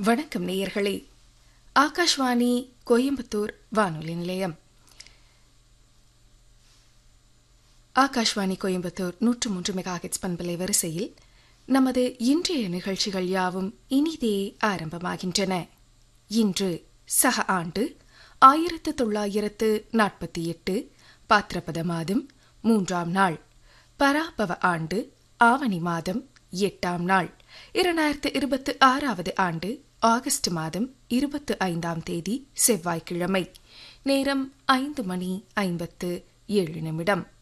வணக்கம் நேயர்களே ஆகாஷ்வாணி கோயம்புத்தூர் வானொலி நிலையம் ஆகாஷ்வாணி கோயம்புத்தூர் நூற்று மூன்று மெகாஹெட்ஸ் பண்பலை வரிசையில் நமது இன்றைய நிகழ்ச்சிகள் யாவும் இனிதே ஆரம்பமாகின்றன இன்று சக ஆண்டு ஆயிரத்து தொள்ளாயிரத்து நாற்பத்தி எட்டு பாத்திரபத மாதம் மூன்றாம் நாள் பராபவ ஆண்டு ஆவணி மாதம் எட்டாம் நாள் இரண்டாயிரத்து இருபத்து ஆறாவது ஆண்டு ஆகஸ்ட் மாதம் இருபத்து ஐந்தாம் தேதி செவ்வாய்க்கிழமை நேரம் ஐந்து மணி ஐம்பத்து ஏழு நிமிடம்